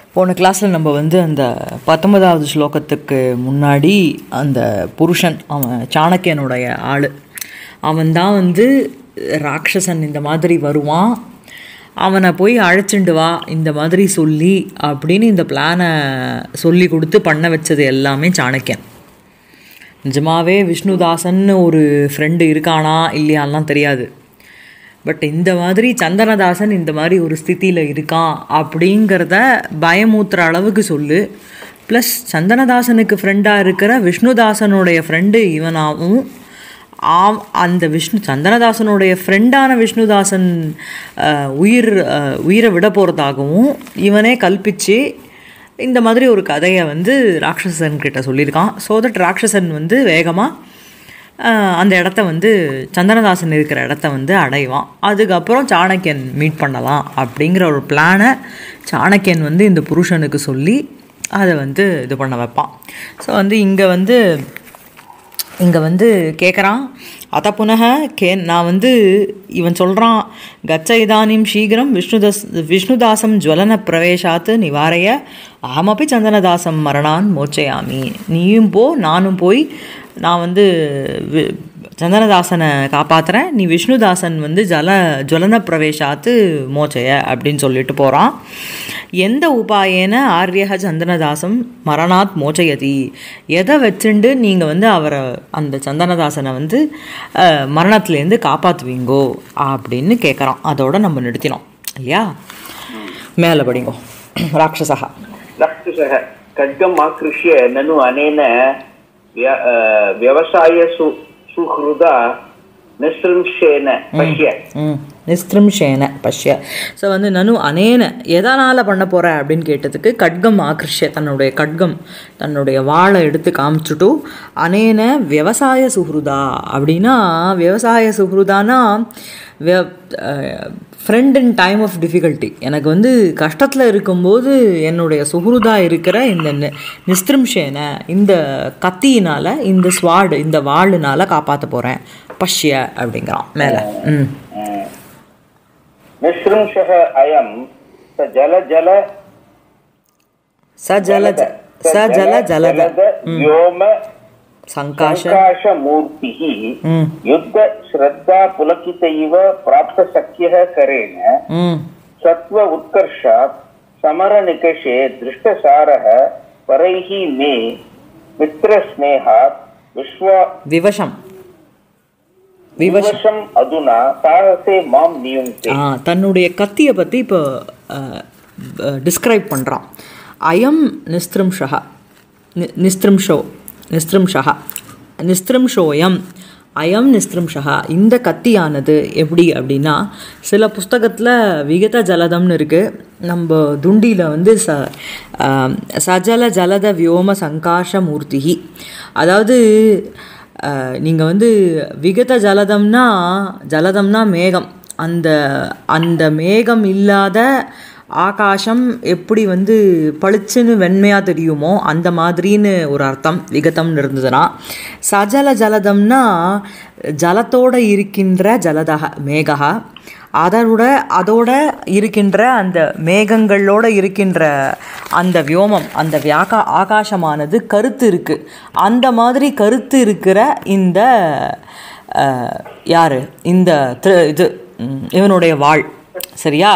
போன கிளாஸில் நம்ம வந்து அந்த பத்தொன்பதாவது ஸ்லோகத்துக்கு முன்னாடி அந்த புருஷன் அவன் சாணக்கியனுடைய ஆள் அவன் தான் வந்து ராட்சசன் இந்த மாதிரி வருவான் அவனை போய் அழைச்சிண்டு வா இந்த மாதிரி சொல்லி அப்படின்னு இந்த பிளானை சொல்லி கொடுத்து பண்ண வச்சது எல்லாமே சாணக்கியன் நிஜமாவே விஷ்ணுதாசன்னு ஒரு ஃப்ரெண்டு இருக்கானா இல்லையான்லாம் தெரியாது பட் இந்த மாதிரி சந்தனதாசன் இந்த மாதிரி ஒரு ஸ்திதியில் இருக்கான் அப்படிங்கிறத பயமூத்துற அளவுக்கு சொல்லு ப்ளஸ் சந்தனதாசனுக்கு ஃப்ரெண்டாக இருக்கிற விஷ்ணுதாசனுடைய ஃப்ரெண்டு இவனாகவும் ஆம் அந்த விஷ்ணு சந்தனதாசனுடைய ஃப்ரெண்டான விஷ்ணுதாசன் அஹ், உயிர் அஹ், உயிரை விட போகிறதாகவும் இவனே கல்பிச்சு இந்த மாதிரி ஒரு கதையை வந்து ராட்சசன் கிட்ட சொல்லியிருக்கான் ஸோ தட் ராட்சசன் வந்து வேகமாக அந்த இடத்த வந்து சந்தனதாசன் இருக்கிற இடத்த வந்து அடைவான் அதுக்கப்புறம் சாணக்கியன் மீட் பண்ணலாம் அப்படிங்கிற ஒரு பிளானை சாணக்கியன் வந்து இந்த புருஷனுக்கு சொல்லி அதை வந்து இது பண்ண வைப்பான் ஸோ வந்து இங்கே வந்து இங்கே வந்து கேட்குறான் அத புனக கே நான் வந்து இவன் சொல்கிறான் கச்ச இதானிம் சீக்கிரம் விஷ்ணுதாஸ் விஷ்ணுதாசம் ஜுவலன பிரவேசாத்து நிவாரைய அகமப்பி சந்தனதாசம் மரணான் மோச்சயாமி நீயும் போ நானும் போய் நான் வந்து வி- சந்தனதாசனை காப்பாத்துறேன் நீ விஷ்ணுதாசன் வந்து ஜல ஜுவலன பிரவேசாத்து மோச்சய அப்படின்னு சொல்லிட்டு போகிறான் எந்த உபாயேன ஆரியக சந்தனதாசம் மரணாத் மோச்சயதி எதை வச்சுண்டு நீங்கள் வந்து அவரை அந்த சந்தனதாசனை வந்து அஹ், மரணத்துலேருந்து காப்பாற்றுவீங்கோ அப்படின்னு கேட்குறான் அதோட நம்ம நிறுத்தினோம் இல்லையா மேலே படிங்கோ ராட்சசா लक्षुषः खड्गम् आकृष्य ननु अनेन व्य- अ, व्यवसाय सु- सुहृदा निसृंशेन पश्य ம் நிஸ்திரும்ஷேன பஷ்ய ஸோ வந்து நனு அனேன எதனால் பண்ண போகிற அப்படின்னு கேட்டதுக்கு கட்கம் ஆக்ரிஷ்ய தன்னுடைய கட்கம் தன்னுடைய வாளை எடுத்து காமிச்சுட்டு அனேன விவசாய சுஹ்ருதா அப்படின்னா விவசாய சுஹ்ருதானா friend in time of difficulty எனக்கு வந்து கஷ்டத்தில் இருக்கும்போது என்னுடைய சுஹ்ருதா இருக்கிற இந்த நி- நிஸ்திரும்ஷேன இந்த கத்தியினால் இந்த ஸ்வாடு இந்த வாளுனால காப்பாற்ற போகிறேன் பஷ்ய அப்படிங்கிறான் மேலே ம் निसृंशः अयं स जल जल स जल स जल जलद व्योम सङ्काश सङ्काशमूर्तिः ம் युद्ध श्रद्धा पुलकित इव प्राप्तशक्यः करेण ம் सत्त्व उत्कर्षात् समरनिकषे दृष्टसारः परैः मे मित्रस्नेहात् विश्वा விவசம் விவசம் विवशम् अधुना साहसे मां नियुङ्क्ते ஆ தன்னுடைய கத்தியை பற்றி இப்போ டிஸ்கிரைப் பண்ணுறான் அயம் நிஸ்திரும்ஷா நி- நிஸ்திரும்ஷோ நிஸ்திரும்ஷா நிஸ்திரும்ஷோயம் அயம் நிஸ்திரும்ஷா இந்த கத்தியானது எப்படி அப்படின்னா சில புஸ்தகத்தில் விகத ஜலதம்னு இருக்குது நம்ம துண்டியில் வந்து ச ஆ, சஜல ஜலத வியோம சங்காஷ மூர்த்திகி அதாவது நீங்கள் வந்து விகத ஜலதம்னா ஜலதம்னா மேகம் அந்த அந்த மேகம் இல்லாத ஆகாசம் எப்படி வந்து பளிச்சுன்னு வெண்மையாக தெரியுமோ அந்த மாதிரின்னு ஒரு அர்த்தம் விகதம்னு இருந்ததுன்னா சஜல ஜலதம்னா ஜலத்தோட இருக்கின்ற ஜலதக மேகா அதோட அதோட இருக்கின்ற அந்த மேகங்களோட இருக்கின்ற அந்த வியோமம் அந்த வியாகா ஆகாசமானது கருத்து இருக்கு அந்த மாதிரி கருத்து இருக்கிற இந்த அஹ், யாரு இந்த திரு இது ம், இவனுடைய வாழ் சரியா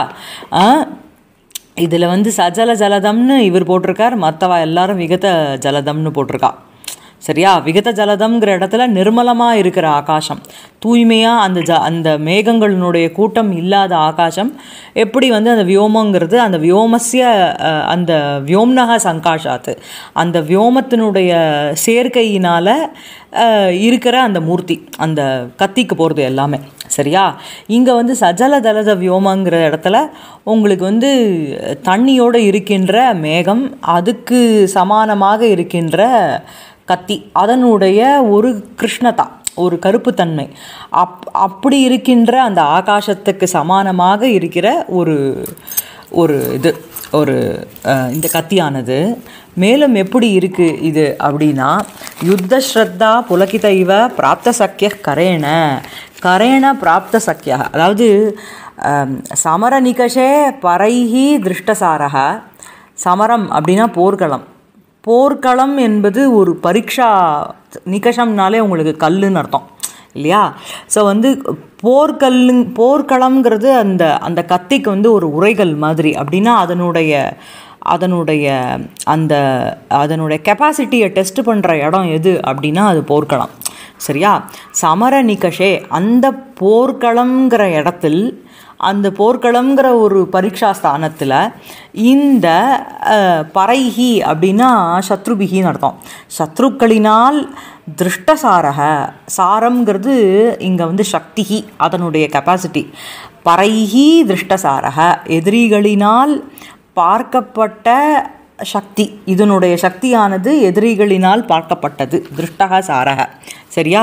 இதில் வந்து சஜல ஜலதம்னு இவர் போட்டிருக்கார் மற்றவா எல்லாரும் விகத ஜலதம்னு போட்டிருக்கா சரியா விகத ஜலதம்ங்கிற இடத்துல நிர்மலமாக இருக்கிற ஆகாசம் தூய்மையாக அந்த ஜ அந்த மேகங்களினுடைய கூட்டம் இல்லாத ஆகாசம் எப்படி வந்து அந்த வியோமங்கிறது அந்த வியோமஸ்ய அஹ், அந்த வியோம்னக சங்காஷாத்து அந்த வியோமத்தினுடைய சேர்க்கையினால் இருக்கிற அந்த மூர்த்தி அந்த கத்திக்கு போகிறது எல்லாமே சரியா இங்கே வந்து சஜல தலத வியோமங்கிற இடத்துல உங்களுக்கு வந்து தண்ணியோடு இருக்கின்ற மேகம் அதுக்கு சமானமாக இருக்கின்ற கத்தி அதனுடைய ஒரு கிருஷ்ணதா ஒரு கருப்புத்தன்மை அப் அப்படி இருக்கின்ற அந்த ஆகாசத்துக்கு சமானமாக இருக்கிற ஒரு ஒரு இது ஒரு அஹ், இந்த கத்தியானது மேலும் எப்படி இருக்கு இது அப்படின்னா யுத்த ஸ்ரத்தா புலகித இவ பிராப்த சக்கிய கரேண கரேண பிராப்த சக்கிய அதாவது அம், சமர நிகஷே பரைஹி திருஷ்டசாரக சமரம் அப்படின்னா போர்க்களம் போர்க்களம் என்பது ஒரு பரீட்சா நிகஷம்னாலே உங்களுக்கு கல்லுன்னு அர்த்தம் இல்லையா ஸோ வந்து போர்க்கல்லு போர்க்களம்ங்கிறது அந்த அந்த கத்திக்கு வந்து ஒரு உரைகள் மாதிரி அப்படின்னா அதனுடைய அதனுடைய அந்த அதனுடைய கெப்பாசிட்டியை டெஸ்ட் பண்ணுற இடம் எது அப்படின்னா அது போர்க்களம் சரியா சமர நிகஷே அந்த போர்க்களம்ங்கிற இடத்தில் அந்த போர்க்களம்ங்கிற ஒரு பரீட்சா ஸ்தானத்தில் இந்த அஹ், பறைஹி அப்படின்னா சத்ருபிகின்னு அர்த்தம் சத்ருக்களினால் திருஷ்டசாரக சாரம்ங்கிறது இங்கே வந்து சக்திகி அதனுடைய கெப்பாசிட்டி பறைஹி திருஷ்டசாரக எதிரிகளினால் பார்க்கப்பட்ட சக்தி இதனுடைய சக்தியானது எதிரிகளினால் பார்க்கப்பட்டது திருஷ்டக சாரக சரியா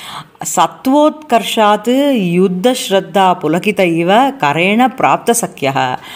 சத்வோத்கர்ஷாத் யுத்த ஸ்ரத்தா புலகித இவ கரேண பிராப்த சக்கிய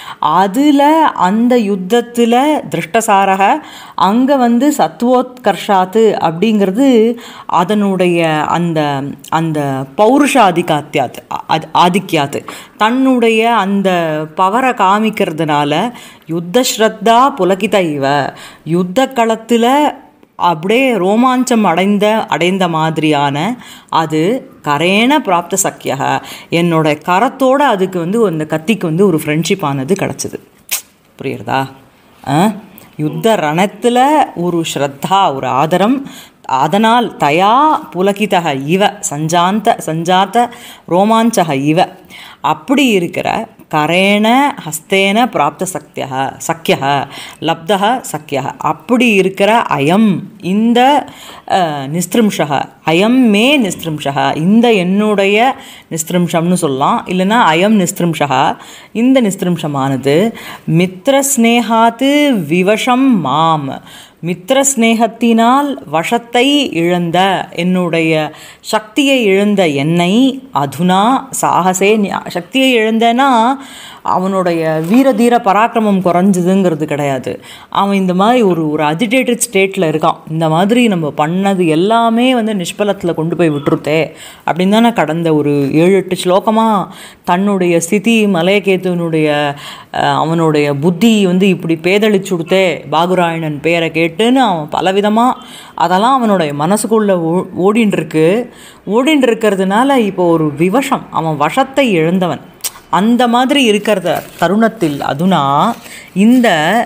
அதில் அந்த யுத்தத்தில் திருஷ்டசாரக அங்கே வந்து சத்வோத்கர்ஷாத்து அப்படிங்கிறது அதனுடைய அந்த அந்த பௌருஷாதிகாத்தியாத் அது ஆதிக்கியாத்து தன்னுடைய அந்த பவரை காமிக்கிறதுனால யுத்த ஸ்ரத்தா புலகித இவ யுத்த களத்தில் அப்படியே ரோமாஞ்சம் அடைந்த அடைந்த மாதிரியான அது கரேன பிராப்த சக்கியக என்னோட கரத்தோட அதுக்கு வந்து அந்த கத்திக்கு வந்து ஒரு ஃப்ரெண்ட்ஷிப் ஆனது கிடச்சிது புரியுறதா ஆ? யுத்த ரணத்தில் ஒரு ஸ்ரத்தா ஒரு ஆதரம் அதனால் தயா புலகிதக இவ சஞ்சாந்த சஞ்சாத்த ரோமாஞ்சக இவ அப்படி இருக்கிற கரேண ஹஸ்தேன பிராப்த சக்திய சக்கிய லப்தக சக்கிய அப்படி இருக்கிற அயம் இந்த நிஸ்திரும்ஷக அயம் மே நிஸ்திரும்ஷக இந்த என்னுடைய நிஸ்திரும்ஷம்னு சொல்லலாம் இல்லைன்னா அயம் நிஸ்திரும்ஷக இந்த நிஸ்திரும்ஷமானது மித்ரஸ்னேகாத்து விவசம் மாம் மித்திர ஸ்நேகத்தினால் வசத்தை இழந்த என்னுடைய சக்தியை இழந்த என்னை அதுனா சாகசே ஞா- சக்தியை இழந்தேன்னா அவனுடைய வீரதீர பராக்கிரமம் குறைஞ்சதுங்கிறது கிடையாது அவன் இந்த மாதிரி ஒரு ஒரு அஜிடேட்டட் ஸ்டேட்டில் இருக்கான் இந்த மாதிரி நம்ம பண்ணது எல்லாமே வந்து நிஷ்பலத்தில் கொண்டு போய் விட்டுருத்தே அப்படின்னு தானே கடந்த ஒரு ஏழு எட்டு ஸ்லோகமாக தன்னுடைய ஸ்திதி மலையகேத்துவனுடைய அஹ், அவனுடைய புத்தி வந்து இப்படி பேதளிச்சு கொடுத்தே பாகுராயணன் பேரை கேட்டுன்னு அவன் பலவிதமாக அதெல்லாம் அவனுடைய மனசுக்குள்ளே ஓ ஓடின்னு இருக்கு ஓடின்னு இருக்கிறதுனால இப்போ ஒரு விவசம் அவன் வசத்தை இழந்தவன் அந்த மாதிரி இருக்கிறத தருணத்தில் அதுனா இந்த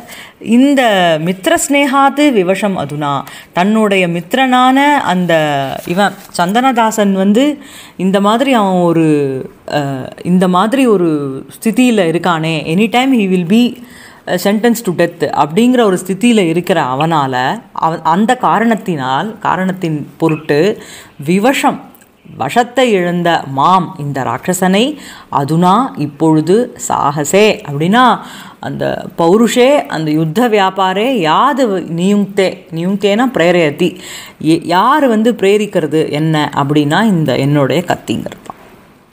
இந்த மித்திர ஸ்னேகாத்து விவசம் அதுனா தன்னுடைய மித்திரனான அந்த இவன் சந்தனதாசன் வந்து இந்த மாதிரி அவன் ஒரு அஹ், இந்த மாதிரி ஒரு ஸ்திதியில் இருக்கானே any time he will be sentence to death அப்படிங்கிற ஒரு ஸ்திதியில் இருக்கிற அவனால் அவன் அந்த காரணத்தினால் காரணத்தின் பொருட்டு விவசம் வசத்தை இழந்த மாம் இந்த ராட்சசனை அதுனா இப்பொழுது சாகசே அப்படின்னா அந்த பௌருஷே அந்த யுத்த வியாபாரே யாது நியுக்தே நியுக்தேனா பிரேரயத்தி எ- யார் வந்து பிரேரிக்கிறது என்ன அப்படின்னா இந்த என்னுடைய கத்திங்கிறது தான்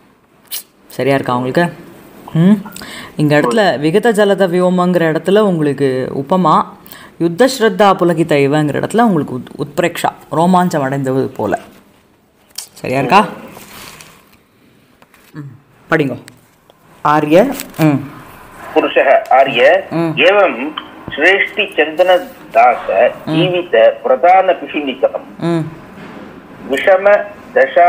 சரியா இருக்கா உங்களுக்கு ம் இந்த இடத்துல விகத ஜலத வியோமங்கிற இடத்துல உங்களுக்கு உப்பமா யுத்த ஸ்ரத்தா புலகித இவங்கிற இடத்துல உங்களுக்கு உத் உத்பிரேக்ஷா ரோமாஞ்சம் அடைந்தது போல சரியா இருக்கா ம் படிங்கோ ஆரிய ம் पुरुषः आर्य एवं श्रेष्ठि चन्दनदास जीवित प्रधानपिशुनिकम् ம் विषम दशा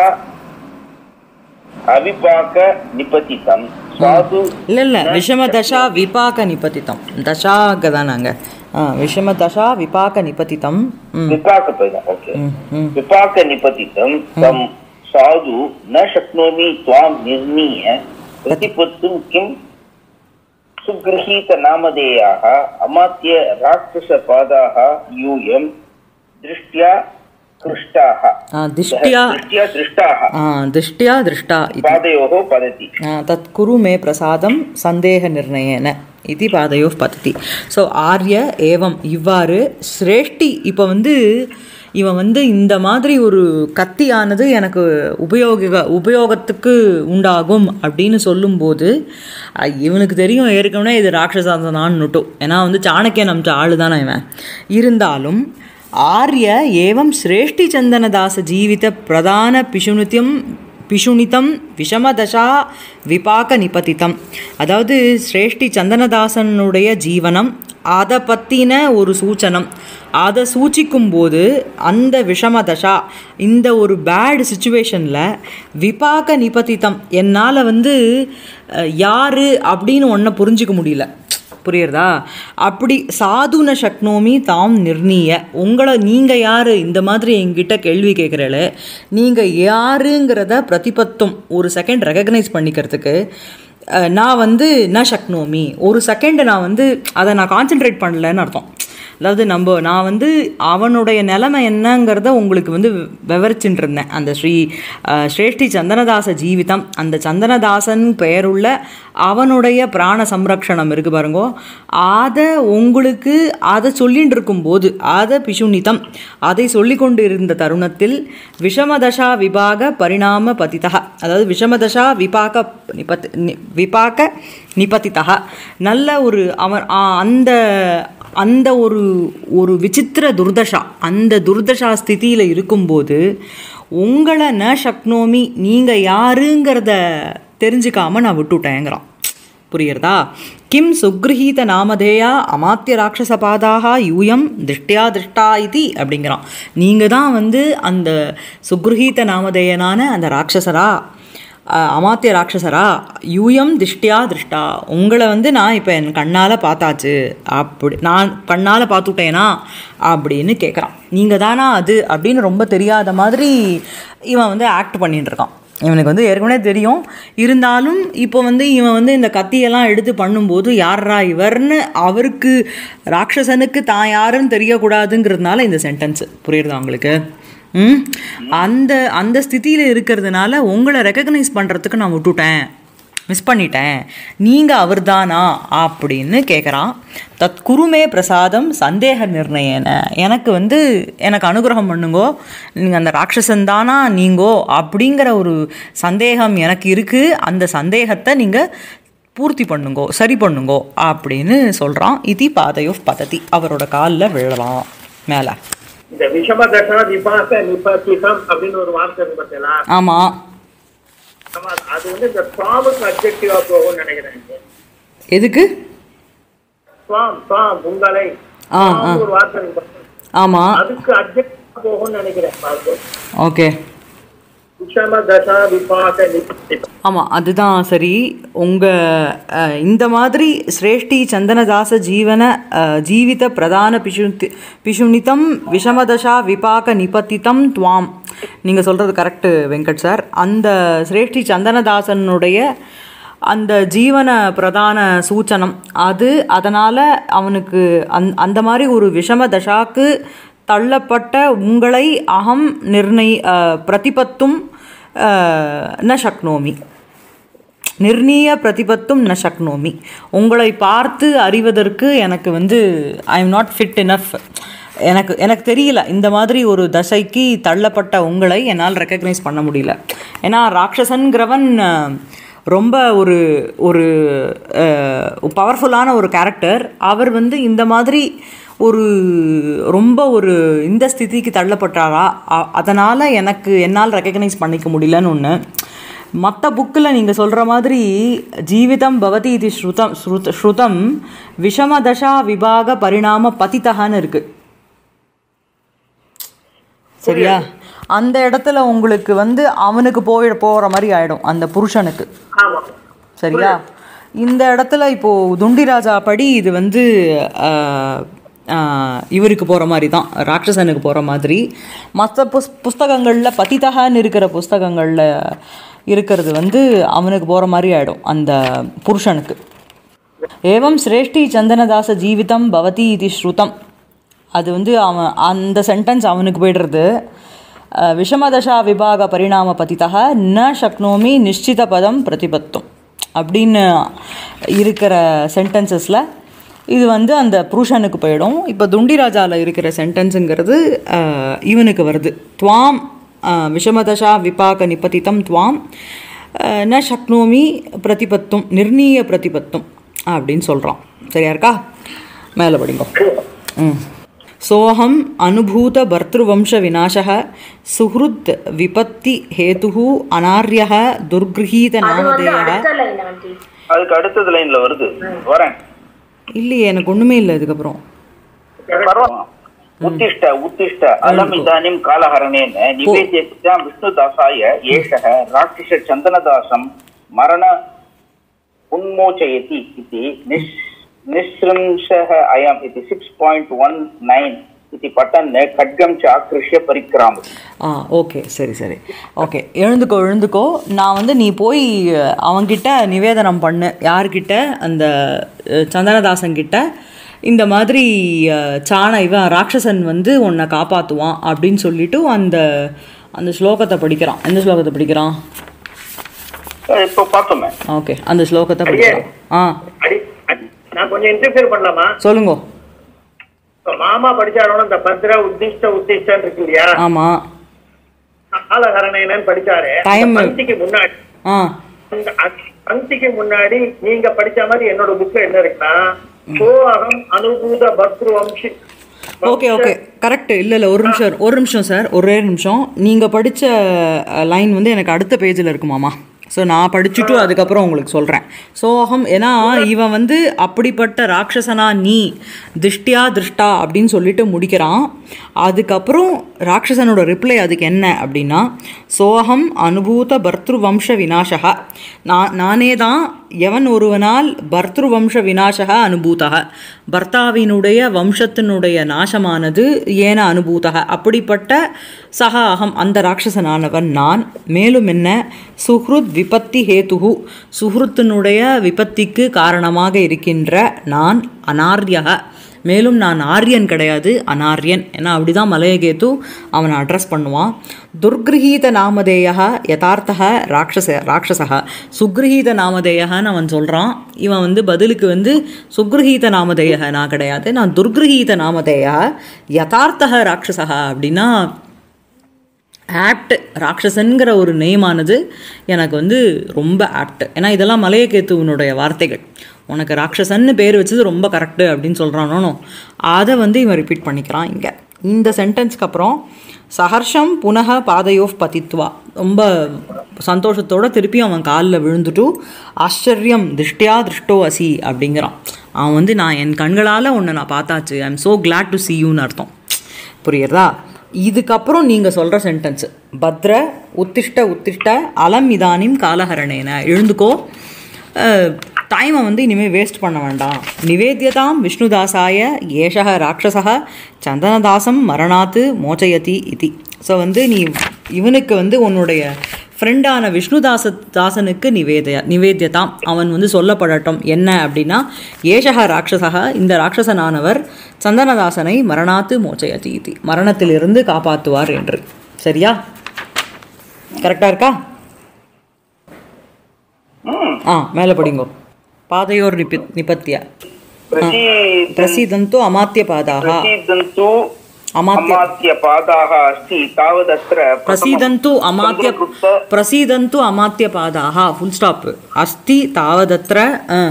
अविपाक निपतितं स्वादु இல்லை இல்லை விஷம தசா விபாக நிபதித்தம் தசாக தான் நாங்கள் ஆ விஷம தசா விபாக நிபதித்தம் ம் विपाकपदम् ओके ம் ம் विपाक निपतितं तं साधु न शक्नोमि त्वां निर्णीय प्रतिपत्तुं किं सुगृहीतनामधेयाः अमात्य राक्षसपादाः यूयं दृष्ट्या कृष्टाः ஆ, திஷ்டியா दृष्ट्या दृष्टाः ஆ, திஷ்டியா திருஷ்டா இது पादयोः पतति தத் குரு மே பிரசாதம் சந்தேக நிர்ணயன இது பாதையோ பததி ஸோ ஆர்ய ஏவம் இவ்வாறு சிரேஷ்டி இப்போ வந்து இவன் வந்து இந்த மாதிரி ஒரு கத்தியானது எனக்கு உபயோக உபயோகத்துக்கு உண்டாகும் அப்படின்னு சொல்லும்போது அஹ், இவனுக்கு தெரியும் ஏற்கனவே இது ராட்சசாந்தனான்னுட்டும் ஏன்னா வந்து சாணக்கியன் அமிச்ச ஆளு தானே இவன் இருந்தாலும் ஆர்ய ஏவம் சிரேஷ்டி சந்தனதாச ஜீவித பிரதான பிஷுனித்தியம் பிஷுனிதம் விஷமதசா விபாக நிபதித்தம் அதாவது சிரேஷ்டி சந்தனதாசனுடைய ஜீவனம் அதை பற்றின ஒரு சூச்சனம் அதை சூச்சிக்கும் போது அந்த விஷமதஷா இந்த ஒரு பேட் சுச்சுவேஷனில் விபாக நிபதித்தம் என்னால் வந்து அஹ், யாரு அப்படின்னு ஒன்றை புரிஞ்சிக்க முடியல புரியுறதா அப்படி சாதுன சக்னோமி தாம் நிர்ணய உங்களை நீங்கள் யார் இந்த மாதிரி என்கிட்ட கேள்வி கேட்குறல நீங்கள் யாருங்கிறத பிரதிபத்தும் ஒரு செகண்ட் ரெகக்னைஸ் பண்ணிக்கிறதுக்கு அஹ், நான் வந்து ந சக்னோமி ஒரு செகண்ட் நான் வந்து அதை நான் கான்சென்ட்ரேட் பண்ணலன்னு அர்த்தம் அதாவது நம்ம நான் வந்து அவனுடைய நிலைமை என்னங்கிறத உங்களுக்கு வந்து விவரிச்சுட்டு இருந்தேன் அந்த ஸ்ரீ அஹ், ஸ்ரேஷ்டி சந்தனதாச ஜீவிதம் அந்த சந்தனதாசன் பெயருள்ள அவனுடைய பிராண சம்ரக்ஷணம் இருக்கு பாருங்கோ அதை உங்களுக்கு அதை சொல்லிட்டு இருக்கும்போது அதை பிஷுனிதம் அதை சொல்லி கொண்டு இருந்த தருணத்தில் விஷமதசா விபாக பரிணாம பதிதா அதாவது விஷமதசா விபாக நிபத் நி- விபாக நிபதிதா நல்ல ஒரு அவன் ஆ, அந்த அந்த ஒரு ஒரு விசித்திர துர்தஷா அந்த துர்தஷா ஸ்திதியில் இருக்கும்போது உங்களை ந சக்னோமி நீங்கள் யாருங்கிறத தெரிஞ்சுக்காம நான் விட்டுட்டேங்கிறான் புரியுறதா கிம் சுக்ரஹீத நாமதேயா அமாத்திய ராட்சசபாதாக யூயம் திருஷ்டியா திருஷ்டா இது அப்படிங்கிறான் நீங்கள் தான் வந்து அந்த சுக்ரஹீத நாமதேயனான அந்த ராட்சசரா அஹ், அமாத்திய ராட்சசரா யூயம் திஷ்டியா திருஷ்டா உங்களை வந்து நான் இப்போ என் கண்ணால் பார்த்தாச்சு அப்படி நான் கண்ணால் பார்த்துட்டேனா அப்படின்னு கேட்குறான் நீங்கள் தானா அது அப்படின்னு ரொம்ப தெரியாத மாதிரி இவன் வந்து ஆக்ட் பண்ணிட்டு இருக்கான் இவனுக்கு வந்து ஏற்கனவே தெரியும் இருந்தாலும் இப்போ வந்து இவன் வந்து இந்த கத்தியெல்லாம் எடுத்து பண்ணும்போது யாரா இவர்னு அவருக்கு ராட்சசனுக்கு தான் யாருன்னு தெரியக்கூடாதுங்கிறதுனால இந்த சென்டென்ஸ் புரியுறதா உங்களுக்கு ம் அந்த அந்த ஸ்திதியில் இருக்கிறதுனால உங்களை ரெக்கக்னைஸ் பண்ணுறதுக்கு நான் விட்டுட்டேன் மிஸ் பண்ணிட்டேன் நீங்கள் அவர்தானா அப்படின்னு கேட்குறான் தத் குருமே பிரசாதம் சந்தேக நிர்ணயன எனக்கு வந்து எனக்கு அனுகிரகம் பண்ணுங்கோ நீங்கள் அந்த ராட்சசன் தானா நீங்கோ அப்படிங்கிற ஒரு சந்தேகம் எனக்கு இருக்குது அந்த சந்தேகத்தை நீங்கள் பூர்த்தி பண்ணுங்கோ சரி பண்ணுங்கோ அப்படின்னு சொல்கிறான் இதி பாதையோ பததி அவரோட காலில் விழலாம் மேலே இந்த விஷம தசா விபாச நிபதிதம் அப்படின்னு ஒரு வார்த்தை இருக்கு பார்த்தீங்களா ஆமாம் ஆமா, அது வந்து இந்த சுவாமுக்கு அப்ஜெக்டிவா போகும்னு நினைக்கிறேன் இங்க. எதுக்கு சுவாம் சுவாம் உங்களை ஆ, சுவாம் ஆ. ஒரு வார்த்தை இருக்கு பாருங்க. ஆமாம் அதுக்கு அப்ஜெக்டிவா போகும்னு நினைக்கிறேன் பாருங்க. ஓகே விஷம தசா விபாச நிபதிதம் ஆமாம் அதுதான் சரி உங்கள் இந்த மாதிரி சிரேஷ்டி சந்தனதாச ஜீவன அஹ், ஜீவித பிரதான பிஷு பிஷுனிதம் விஷமதசா விபாக நிபத்திதம் துவாம் நீங்கள் சொல்கிறது கரெக்டு வெங்கட் சார் அந்த சிரேஷ்டி சந்தனதாசனுடைய அந்த ஜீவன பிரதான சூச்சனம் அது அதனால் அவனுக்கு அந் அந்த மாதிரி ஒரு விஷம தசாக்கு தள்ளப்பட்ட உங்களை அகம் நிர்ணய அஹ், பிரதிபத்தும் அஹ், ந சக்னோமி நிர்ணய பிரதிபத்தும் ந சக்னோமி உங்களை பார்த்து அறிவதற்கு எனக்கு வந்து I am not fit enough எனக்கு எனக்கு தெரியல இந்த மாதிரி ஒரு தசைக்கு தள்ளப்பட்ட உங்களை என்னால் ரெக்கக்னைஸ் பண்ண முடியல ஏன்னா ராட்சசன்கிறவன் அஹ், ரொம்ப ஒரு ஒரு பவர்ஃபுல்லான ஒரு கேரக்டர் அவர் வந்து இந்த மாதிரி ஒரு ரொம்ப ஒரு இந்த ஸ்திதிக்கு தள்ளப்பட்டாரா அதனால் எனக்கு என்னால் ரெக்கக்னைஸ் பண்ணிக்க முடியலன்னு ஒன்று மற்ற புக்கில் நீங்கள் சொல்கிற மாதிரி ஜீவிதம் பவதி இது ஸ்ருதம் ஸ்ருத ஸ்ருதம் விஷமதசா விபாக பரிணாம பதித்தகான்னு இருக்குது சரியா அந்த இடத்துல உங்களுக்கு வந்து அவனுக்கு போய் போகிற மாதிரி ஆகிடும் அந்த புருஷனுக்கு ஆமா சரியா இந்த இடத்துல இப்போது துண்டிராஜா படி இது வந்து ஆஹ், ஆஹ், இவருக்கு போகிற மாதிரி தான் ராட்சசனுக்கு போகிற மாதிரி மற்ற புஸ் புஸ்தகங்களில் பதிதகான்னு இருக்கிற புஸ்தகங்களில் இருக்கிறது வந்து அவனுக்கு போகிற மாதிரி ஆகிடும் அந்த புருஷனுக்கு ஏவம் சிரேஷ்டி சந்தனதாச ஜீவிதம் பவதி இது ஸ்ருதம் அது வந்து அவன் அந்த சென்டென்ஸ் அவனுக்கு போய்டுறது அஹ், விஷமதசா விபாக பரிணாம பதித்தக ந சக்னோமி நிஷ்டித பதம் பிரதிபத்தும் அப்படின்னு இருக்கிற சென்டென்சஸில் இது வந்து அந்த புருஷனுக்கு போயிடும் இப்போ துண்டிராஜாவில் இருக்கிற சென்டென்ஸுங்கிறது அஹ், இவனுக்கு வருது துவாம் அஹ், விஷமதசா விபாக நிபதித்தம் துவாம் அஹ், ந சக்னோமி பிரதிபத்தும் நிர்ணீய பிரதிபத்தும் அப்படின்னு சொல்கிறான் சரியா இருக்கா மேலே படிங்கோ ம் सोऽहम् अनुभूतभर्तृवंशविनाशः सुहृद् विपत्ति हेतुः अनार्यः दुर्गृहीतनामधेयः அதுக்கு அடுத்தது லைன்ல வருது வரேன் இல்லையே எனக்கு ஒன்றுமே இல்லை இதுக்கப்புறம் பரவாயில்ல. उत्तिष्ठ उत्तिष्ठ अलम् इदानीं कालहरणेन निवेद्यतां विष्णुदासाय एषः राक्षसचन्दनदासं मरण उन्मोचयति इति निस् निःसृंसः अयम् इति सिक्स् पायिण्ट् वन् नैन् इति पठन् खड्गं च आकृष्य परिक्रामति ஆ ஓகே சரி சரி ஓகே எழுந்துக்கோ எழுந்துக்கோ நான் வந்து நீ போய் அஹ், அவன்கிட்ட நிவேதனம் பண்ணு யார்கிட்ட அந்த அஹ், சந்தனதாசன் கிட்ட இந்த மாதிரி அஹ், சாண இவன் ராட்சசன் வந்து உன்னை காப்பாற்றுவான் அப்படின்னு சொல்லிட்டு அந்த அந்த ஸ்லோகத்தை படிக்கிறான் எந்த ஸ்லோகத்தை படிக்கிறான் இப்போ பார்த்தோமே ஓகே அந்த ஸ்லோகத்தை படிக்கிறான் ஆ அடி அடி. நான் கொஞ்சம் இன்டர்ஃபியர் பண்ணலாமா சொல்லுங்க இப்ப மாமா படிச்சாரோட இந்த பத்ர உத்திஷ்ட உத்திஷ்டன் இருக்கு இல்லையா ஆமாம் காலகரணேனன்னு படிச்சாரு Time. அந்த பந்திக்கு முன்னாடி ஆ அந்த அ- பந்திக்கு முன்னாடி நீங்க படிச்ச மாதிரி என்னோட புக்ல என்ன இருக்குன்னா சோ அகம் அனுபூத பத்ரு வம்சி ஓகே ஓகே கரெக்ட் இல்லை இல்லை ஒரு நிமிஷம் ஒரு நிமிஷம் சார் ஒரே நிமிஷம் நீங்கள் படித்த லைன் வந்து எனக்கு அடுத்த பேஜில் இருக்குமாமா ஸோ நான் படிச்சுட்டு அதுக்கப்புறம் உங்களுக்கு சொல்கிறேன் சோகம் ஏன்னா இவன் வந்து அப்படிப்பட்ட ராட்சசனா நீ திருஷ்டியா திருஷ்டா அப்படின்னு சொல்லிட்டு முடிக்கிறான் அதுக்கப்புறம் ராட்சசனோட ரிப்ளை அதுக்கு என்ன அப்படின்னா சோகம் அனுபூத பர்த்ரு வம்ச விநாசக நான் நானே தான் எவன் ஒருவனால் பர்த்ரு வம்ச விநாசக அனுபூதக பர்த்தாவினுடைய வம்சத்தினுடைய நாசமானது ஏன அனுபூதக அப்படிப்பட்ட சக அகம் அந்த ராட்சசனானவன் நான் மேலும் என்ன சுஹ்ருத் விபத்தி ஹேதுகு சுஹ்ருத்தினுடைய விபத்திக்கு காரணமாக இருக்கின்ற நான் அனார்யக மேலும் நான் ஆரியன் கிடையாது அனாரியன் ஏன்னா அப்படிதான் மலையகேத்து அவனை அட்ரஸ் பண்ணுவான் துர்கிரகீத நாமதேயா யதார்த்தக ராட்சச ராட்சசக சுக்ரஹீத நாமதேயன்னு அவன் சொல்கிறான் இவன் வந்து பதிலுக்கு வந்து சுக்ரஹீத நாமதேய நான் கிடையாது நான் துர்கிரகீத நாமதேயா யதார்த்தக ராட்சசக அப்படின்னா ஆப்ட் ராட்சசன்கிற ஒரு நேமானது எனக்கு வந்து ரொம்ப ஆப்ட் ஏன்னா இதெல்லாம் மலையகேத்துவனுடைய வார்த்தைகள் உனக்கு ராட்சசன்னு பேர் வச்சது ரொம்ப கரெக்டு அப்படின்னு சொல்கிறானோ அதை வந்து இவன் ரிப்பீட் பண்ணிக்கிறான் இங்கே இந்த சென்டென்ஸ்க்கு அப்புறம் சஹர்ஷம் புனக பாதையோஃப் பதித்வா ரொம்ப சந்தோஷத்தோட திருப்பி அவன் காலில் விழுந்துட்டு ஆச்சரியம் திருஷ்டியா திருஷ்டோ அசி அப்படிங்கிறான் அவன் வந்து நான் என் கண்களால் உன்னை நான் பார்த்தாச்சு I am so glad to see யூன்னு அர்த்தம் புரியுறதா இதுக்கப்புறம் நீங்கள் சொல்கிற சென்டென்ஸு பத்ர உத்திஷ்ட உத்திஷ்ட அலம் இதானிம் காலஹரணேன எழுந்துக்கோ டைமை வந்து இனிமேல் வேஸ்ட் பண்ண வேண்டாம் நிவேத்தியதாம் விஷ்ணுதாசாய ஏஷக ராட்சசக சந்தனதாசம் மரணாத்து மோச்சயதி இதி ஸோ வந்து நீ இவனுக்கு வந்து உன்னுடைய ஃப்ரெண்டான விஷ்ணுதாச தாசனுக்கு நிவேதய நிவேத்தியதாம் அவன் வந்து சொல்லப்படட்டும் என்ன அப்படின்னா ஏஷக ராட்சசக இந்த ராட்சசனானவர் சந்தனதாசனை மரணாத்து மோச்சயதி இதி மரணத்திலிருந்து காப்பாற்றுவார் என்று சரியா கரெக்டாக இருக்கா ஆ மேலே படிங்கோ பாதையோர் நிபி நிபத்திய प्रसी பிரசீதந்து அமாத்திய பாதாக प्रसीदन्तु அமாத்திய अमात्यपादाः अस्ति तावदत्र प्रथमं பிரசீதந்து அமாத்திய चन्द्रगुप्त பிரசீதந்து அமாத்திய பாதாக ஃபுல் ஸ்டாப் அஸ்தி தாவதத்ர ஆ.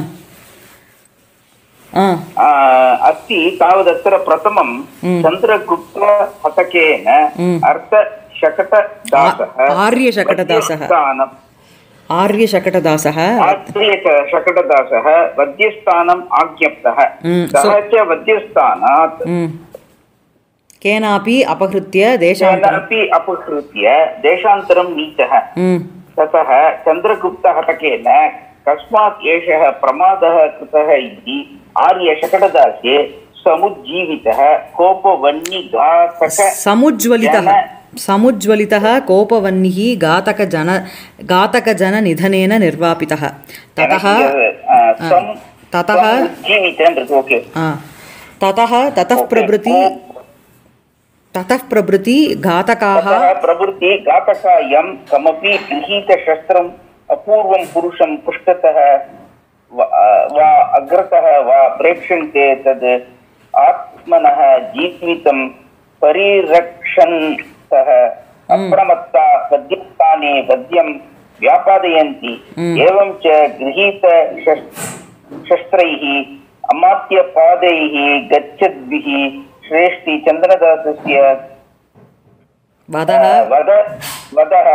ஆ आ, अस्ति तावदत्र प्रथमं चन्द्रगुप्तहतकेन अर्थशकटदासः आ- आर्यशकटदासः। वद्यस्थानम् ஆரியசகடதாசக आर्यशकटदासः वद्यस्थानम् आज्ञप्तः ம், सः so- च वद्यस्थानात् ம் கேனாपि अपहृत्य देशान्तरं केनापि अपहृत्य देशान्तरं नीतः ம் ततः चन्द्रगुप्तहतकेन कस्मात् एषः प्रमादः कृतः इति आर्यशकटदासे समुज्जीवितः कोपवह्निघातक समुज्ज्वलितः जन- समुज्ज्वलितः कोपवह्निः घातकजन घातकजननिधनेन निर्वापितः ततः ततः जीवितः ओके आ, ततः ततः प्रभृति ततः प्रभृति घातकाः ततः प्रभृति घातकायं कमपि गृहीतशस्त्रम् अपूर्वं पुरुषं पृष्ठतः वा वा अग्रतः वा प्रेक्षन्ते तद् आत्मनः जीवितं परिरक्षन्तः अप्रमत्ता वद्यस्थाने वद्यं व्यापादयन्ति एवं च गृहीत शस्त्रैः अमात्यपादैः गच्छद्भिः श्रेष्ठि चन्द्रदासस्य वदः वद वदः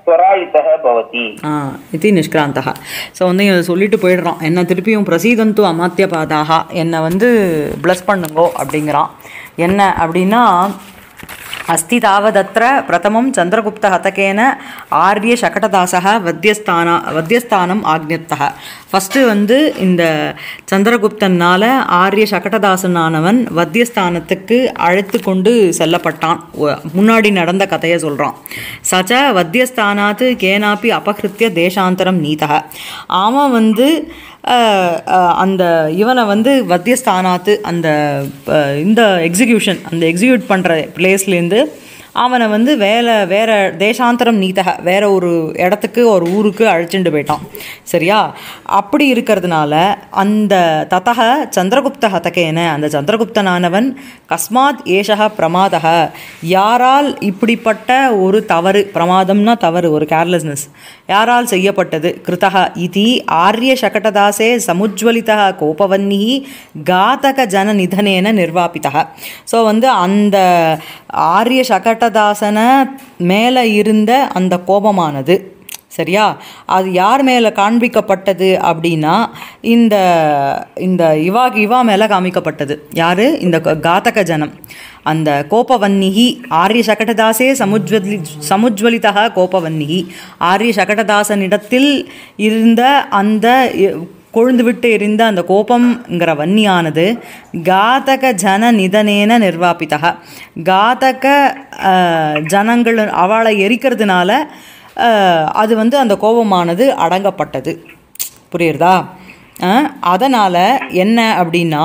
त्वरायितः भवति ஆ இது நிஷ்கிராந்தா ஸோ வந்து இதை சொல்லிட்டு போயிடுறான் என்ன திருப்பியும் பிரசீதந்து அமாத்திய பாதாக என்னை வந்து ப்ளஸ் பண்ணுங்கோ அப்படிங்கிறான் என்ன அப்படின்னா अस्ति तावदत्र प्रथमं चन्द्रगुप्तहतकेन आर्यशकटदासः वद्यस्थाன வத்தியஸ்தானம் ஆக்ஞத்தः ஃபஸ்ட்டு வந்து இந்த சந்திரகுப்தனால் ஆரிய சகடதாசனானவன் வத்தியஸ்தானத்துக்கு அழைத்து கொண்டு செல்லப்பட்டான் ஒ- முன்னாடி நடந்த கதையை சொல்கிறான் சச்ச வத்தியஸ்தானாத்து கேனாப்பி அபகிருத்திய தேசாந்தரம் நீதக அவன் வந்து அஹ், அஹ், அந்த இவனை வந்து வத்தியஸ்தானாத்து அந்த அஹ், இந்த எக்ஸிக்யூஷன் அந்த எக்ஸிக்யூட் பண்ணுற பிளேஸ்லேருந்து அவனை வந்து வேலை வேற தேசாந்தரம் நீத்தக வேற ஒரு இடத்துக்கு ஒரு ஊருக்கு அழைச்சிட்டு போயிட்டான் சரியா அப்படி இருக்கிறதுனால அந்த ததக சந்திரகுப்த ஹதகேன அந்த சந்திரகுப்தனானவன் கஸ்மாத் ஏஷக பிரமாதக யாரால் இப்படிப்பட்ட ஒரு தவறு பிரமாதம்னா தவறு ஒரு கேர்லெஸ்னஸ் யாரால் செய்யப்பட்டது கிருதக இதி ஆரிய சகடதாசே சமுஜ்வலித கோபவன்னி காதக ஜன நிதனேன நிர்வாபிதக ஸோ வந்து அந்த ஆரிய சகடதாசன மேலே இருந்த அந்த கோபமானது சரியா அது யார் மேலே காண்பிக்கப்பட்டது அப்படின்னா இந்த இந்த இவா இவா மேலே காமிக்கப்பட்டது யார் இந்த க- காதக ஜனம் அந்த கோபவன்னிகி ஆரிய சகடதாசே சமுஜ்வலி சமுஜ்வலிதா கோபவன்னிகி ஆரிய சகடதாசனிடத்தில் இருந்த அந்த இ- கொழுந்துவிட்டு எரிந்த அந்த கோபம்ங்கிற வன்னியானது காதக ஜன நிதனேன நிர்வாபிதா காதக அஹ், ஜனங்கள் அவளை எரிக்கிறதுனால அஹ், அது வந்து அந்த கோபமானது அடங்கப்பட்டது புரியுறதா அதனால் என்ன அப்படின்னா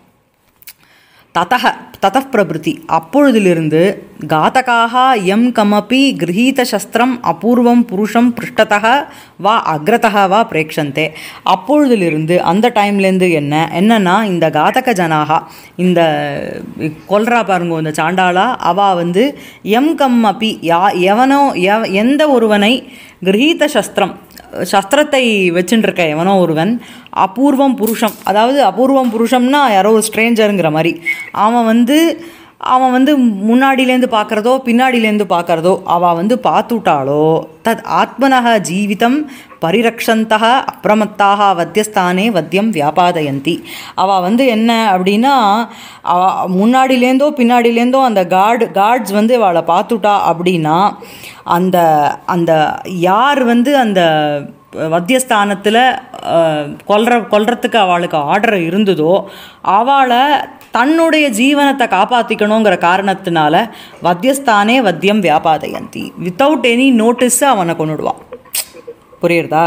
ததக ததः பிரபிருதி அப்பொழுதிலிருந்து காதகாக எம் கமபி கிரகீத சஸ்திரம் அபூர்வம் புருஷம் பிருஷ்டதக வா அக்ரதக வா பிரேக்ஷந்தே அப்பொழுதிலிருந்து அந்த டைம்லேருந்து என்ன என்னன்னா இந்த காதக ஜனாகா இந்த கொல்றா பாருங்க இந்த சாண்டாளா அவா வந்து எம் கம் அப்பி யா எவனோ எவ எந்த ஒருவனை கிரகீத சஸ்திரம் சஸ்திரத்தை வச்சுட்டு இருக்க எவனோ ஒருவன் அபூர்வம் புருஷம் அதாவது அபூர்வம் புருஷம்னா யாரோ ஒரு ஸ்ட்ரேஞ்சருங்கிற மாதிரி அவன் வந்து அவன் வந்து முன்னாடியிலேருந்து பார்க்குறதோ பின்னாடியிலேருந்து பார்க்குறதோ அவள் வந்து பார்த்துட்டாளோ தத் ஆத்மனக ஜீவிதம் பரிரக்ஷந்தக அப்பிரமத்தாக வத்தியஸ்தானே வத்தியம் வியாபாதயந்தி அவள் வந்து என்ன அப்படின்னா அவ முன்னாடியிலேருந்தோ பின்னாடியிலேருந்தோ அந்த கார்டு கார்ட்ஸ் வந்து அவளை பார்த்துட்டா அப்படின்னா அந்த அந்த யார் வந்து அந்த வத்தியஸ்தானத்தில் கொல்ற கொல்றதுக்கு அவளுக்கு ஆர்டர் இருந்ததோ அவளை தன்னுடைய ஜீவனத்தை காப்பாற்றிக்கணுங்கிற காரணத்தினால வத்தியஸ்தானே வத்தியம் வியாபாதயந்தி வித்தவுட் எனி நோட்டீஸ் அவனை கொண்டுடுவான் புரியுறதா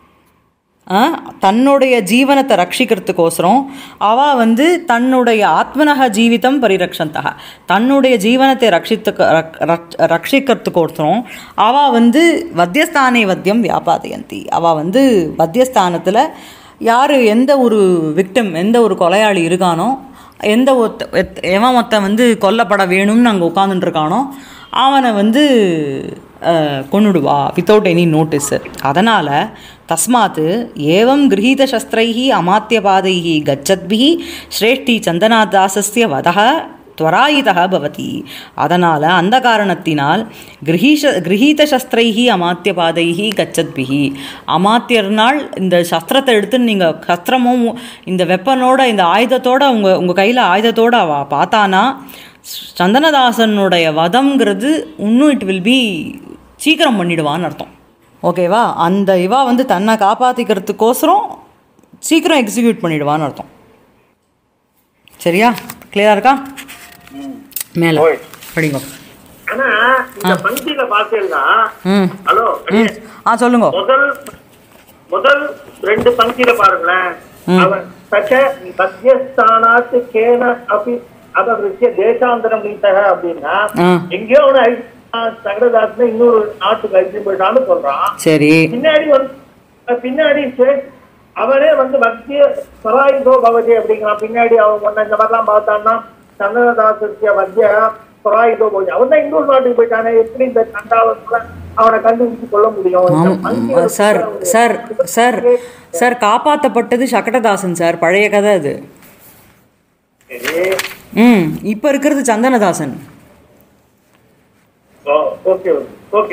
ஆ, தன்னுடைய ஜீவனத்தை ரட்சிக்கிறதுக்கோசரம் அவள் வந்து தன்னுடைய ஆத்மனக ஜீவிதம் பரிரக்ஷந்தக தன்னுடைய ஜீவனத்தை ரட்சித்துக்க ரக்- ரக்- ரட்சிக்கிறதுக்கோசரம் அவள் வந்து வத்தியஸ்தானே வத்தியம் வியாபாதயந்தி அவள் வந்து வத்தியஸ்தானத்தில் யார் எந்த ஒரு விக்டம் எந்த ஒரு கொலையாளி இருக்கானோ எந்த ஒருத்த எத்- எவன் ஒருத்தன் வந்து கொல்லப்பட வேணும்னு அங்கே உட்காந்துட்டுருக்கானோ அவனை வந்து அஹ், கொன்னுடுவா வித்தவுட் எனி நோட்டீஸு அதனால் தஸ்மாத் ஏவம் கிரகீதசஸ்திரைः அமாத்தியபாதைः கச்சத்பிः ஸ்ரேஷ்டி சந்தனாதாசஸ்ய வதः துவராயிதः பவதி அதனால் அந்த காரணத்தினால் கிரகீஷ கிரகீத சஸ்திரைஹி அமாத்திய பாதைஹி கச்சத்பிஹி அமாத்தியர்னால் இந்த சஸ்திரத்தை எடுத்து நீங்கள் சஸ்திரமும் இந்த வெப்பனோட இந்த ஆயுதத்தோட உங்கள் உங்கள் கையில் ஆயுதத்தோட அவ பார்த்தானா சந்தனதாசனுடைய வதம்ங்கிறது இன்னும் இட் வில் பி சீக்கிரம் பண்ணிடுவான்னு அர்த்தம் ஓகேவா அந்த இவா வந்து தன்னை காப்பாற்றிக்கிறதுக்கோசரம் சீக்கிரம் எக்ஸிக்யூட் பண்ணிடுவான்னு அர்த்தம் சரியா கிளியரா இருக்கா மேலே ஓய். படிங்க ஆனா இந்த பந்தியில பாத்தீங்கன்னா ம் ஹலோ ம் ஆ சொல்லுங்க முதல் முதல் ரெண்டு பங்கில பாருங்களேன் அவன் சச்ச மத்தியஸ்தானாத்து கேன அப்படி அபகிருத்திய தேசாந்தரம் நீத்தக அப்படின்னா ஆ எங்கேயோ ஒண்ணு சங்கரதாசன இன்னொரு நாட்டுக்கு அழிச்சு போயிட்டான்னு சொல்றான் சரி பின்னாடி வந்து அஹ் பின்னாடி சே- அவனே வந்து மத்திய சராயுதோ பவதி அப்படிங்கிறான் பின்னாடி அவன் ஒன்ன இந்த மாதிரிலாம் பார்த்தான்னா சங்கரதாசத்திய மத்திய சராயுதோ பவதி அவன் தான் இன்னொரு நாட்டுக்கு போயிட்டானே எப்படி இந்த கண்டாவத்துல அவனை கண்டுபிடிச்சு கொள்ள முடியும் இந்த ஆம், மந்திர சார் சார் சார் சார் காப்பாற்றப்பட்டது சக்கடதாசன் சார் பழைய கதை அது சரி. ம் இப்போ இருக்கிறது சந்தனதாசன் ஓ, ஓகே ஓகே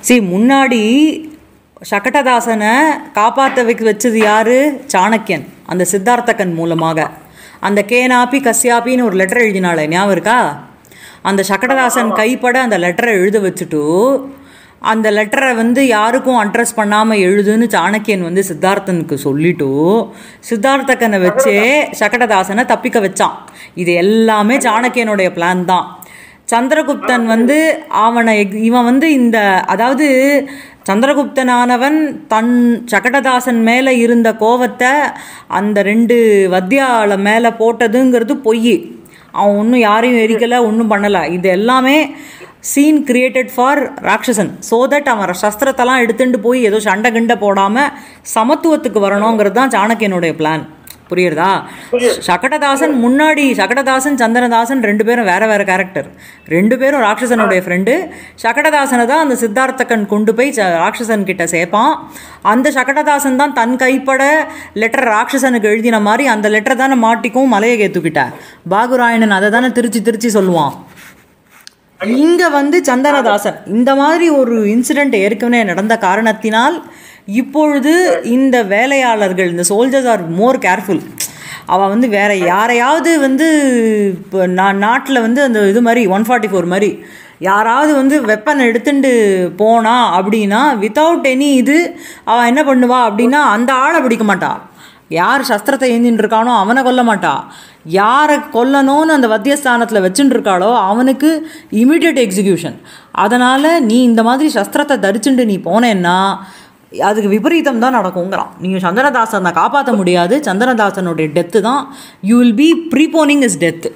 see முன்னாடி சகடதாசனை காப்பாற்ற வைக்க வச்சது யாரு சாணக்கியன் அந்த சித்தார்த்தகன் மூலமாக அந்த கேனாப்பி கஸ்யாப்பின்னு ஒரு லெட்டர் எழுதினாலே ஞாபகம் இருக்கா அந்த சகடதாசன் கைப்பட அந்த லெட்டரை எழுத வச்சுட்டு அந்த லெட்டரை வந்து யாருக்கும் அட்ரஸ் பண்ணாமல் எழுதுன்னு சாணக்கியன் வந்து சித்தார்த்தனுக்கு சொல்லிட்டு சித்தார்த்தகனை வச்சே சகடதாசனை தப்பிக்க வச்சான் இது எல்லாமே சாணக்கியனுடைய பிளான் தான் சந்திரகுப்தன் வந்து அவனை எக்- இவன் வந்து இந்த அதாவது சந்திரகுப்தனானவன் தன் சகடதாசன் மேலே இருந்த கோவத்தை அந்த ரெண்டு வத்தியால மேலே போட்டதுங்கிறது பொய் அவன் ஒன்றும் யாரையும் எரிக்கலை ஒன்றும் பண்ணலை இது எல்லாமே scene created for Rakshasan so that அவன் சஸ்திரத்தெல்லாம் எடுத்துட்டு போய் ஏதோ சண்டை கிண்டை போடாமல் சமத்துவத்துக்கு வரணுங்கிறது தான் சாணக்கியனுடைய பிளான் புரியுறதா சகடதாசன் முன்னாடி சகடதாசன் சந்திரதாசன் ரெண்டு பேரும் வேற வேற கேரக்டர் ரெண்டு பேரும் ராட்சசனுடைய ஃப்ரெண்டு சகடதாசனை தான் அந்த சித்தார்த்தகன் கொண்டு போய் ச- ராட்சசன் கிட்ட சேர்ப்பான் அந்த சகடதாசன் தான் தன் கைப்பட லெட்டர் ராட்சசனுக்கு எழுதின மாதிரி அந்த லெட்டர் தானே மாட்டிக்கும் மலையை கேத்துக்கிட்ட பாகுராயணன் அதை தானே திருச்சி திருச்சி சொல்லுவான் இங்க வந்து சந்தனதாசன் இந்த மாதிரி ஒரு இன்சிடென்ட் ஏற்கனவே நடந்த காரணத்தினால் இப்பொழுது இந்த வேலையாளர்கள் இந்த சோல்ஜர்ஸ் ஆர் மோர் கேர்ஃபுல் அவள் வந்து வேற யாரையாவது வந்து இப்போ நான் நாட்டில் வந்து அந்த இது மாதிரி ஒன் ஃபார்ட்டி ஃபோர் மாதிரி யாராவது வந்து வெப்பன் எடுத்துட்டு போனா அப்படின்னா வித்தவுட் எனி இது அவள் என்ன பண்ணுவா அப்படின்னா அந்த ஆளை பிடிக்க மாட்டா யார் சஸ்திரத்தை ஏந்தின்னு இருக்கானோ அவனை கொல்ல மாட்டா யாரை கொல்லணும்னு அந்த வத்தியஸ்தானத்தில் வச்சுட்டு இருக்காளோ அவனுக்கு இமீடியட் எக்ஸிக்யூஷன் அதனால் நீ இந்த மாதிரி சஸ்திரத்தை தரிச்சுட்டு நீ போனேன்னா அதுக்கு விபரீதம் தான் நடக்குங்கிறான் நீங்கள் சந்திரதாசனை காப்பாற்ற முடியாது சந்திரதாசனுடைய டெத்து தான் you will be preponing is death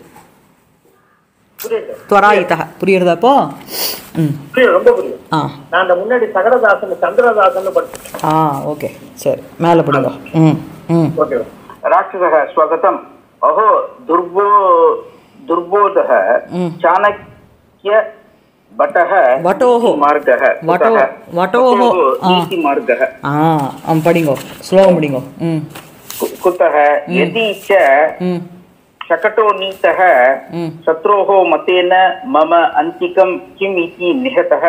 புரியுது துவராயித்தக புரியுறதாப்போ ம் புரியுது ரொம்ப புரியுது ஆ நான் அந்த முன்னாடி சகடதாசன் சந்திரதாசன் படிச்சேன் ஆ ஓகே சரி மேலே பிடிங்க ம் ம் ஓகே राक्षसः स्वगतम् अहो दुर्बो दुर्बोधः चाणक्य भटः वटोः। मार्गः वटो- वटोः। आ। नीतिमार्गः ஆ ஆ படிங்கோ ஸ்லோகம் படிங்கோ ம் कु- कुतः यदि च ம் शकटो नीतः ம். शत्रोः मतेन मम अन्तिकं किम् इति निहतः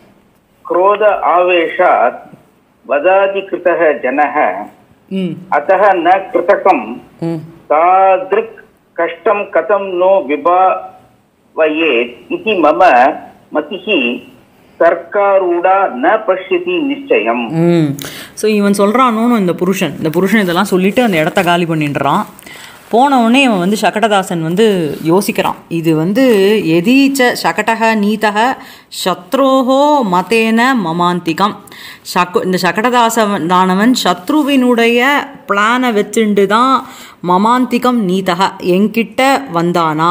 क्रोध आवेशात् वदादिकृतः जनः ம் अतः न कृतकं ம் तादृक् कष्टं कथं नो विभावयेत् इति मम मतिः सर्कारूढा न पश्यति निश्चयम् ம் ஸோ இவன் சொல்கிறானோன்னு இந்த புருஷன் இந்த புருஷன் இதெல்லாம் சொல்லிட்டு அந்த இடத்த காலி பண்ணிடுறான் போன உடனே இவன் வந்து சகடதாசன் வந்து யோசிக்கிறான் இது வந்து எதீச்ச சகடக நீதக சத்ரோஹோ மதேன மமாந்திகம் சக்கு இந்த சகடதாசவன் தானவன் சத்ருவினுடைய பிளானை வச்சுண்டு தான் மமாந்திகம் நீதக என்கிட்ட வந்தானா